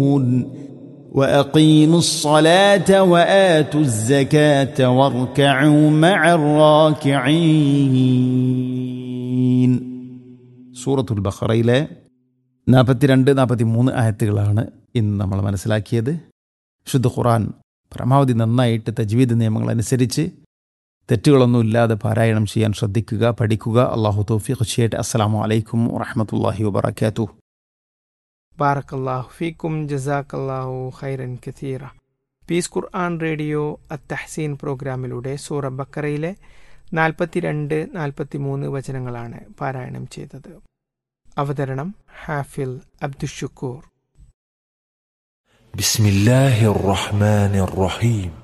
واقيموا الصلاه واتوا الزكاه واركعوا مع الراكعين സൂറത്തുൽ ബഖറയിലെ നാൽപ്പത്തിരണ്ട് നാൽപ്പത്തി മൂന്ന് ആയത്തുകളാണ് ഇന്ന് നമ്മൾ മനസ്സിലാക്കിയത് ശുദ്ധ ഖുറാൻ പരമാവധി നന്നായിട്ട് തജ്വീദ് നിയമങ്ങൾ അനുസരിച്ച് തെറ്റുകളൊന്നും ഇല്ലാതെ പാരായണം ചെയ്യാൻ ശ്രദ്ധിക്കുക പഠിക്കുക അള്ളാഹു തൗഫീഖ് ചെയ്യട്ടെ അസ്സലാമു അലൈക്കും വറഹമത്തല്ലാഹി വബർക്കാത്തു ബാറക്കല്ലാഹു ഫീക്കും ജസാക്കല്ലാഹു ഖൈറൻ കഥീറ പീസ് ഖുർആൻ റേഡിയോ അത്തഹസീൻ പ്രോഗ്രാമിലൂടെ സൂറ ബക്കറയിലെ നാൽപ്പത്തിരണ്ട് നാൽപ്പത്തിമൂന്ന് വചനങ്ങളാണ് പാരായണം ചെയ്തത് അവതരണം ഹാഫിൽ അബ്ദുഷുക്കൂർ بسم الله الرحمن الرحيم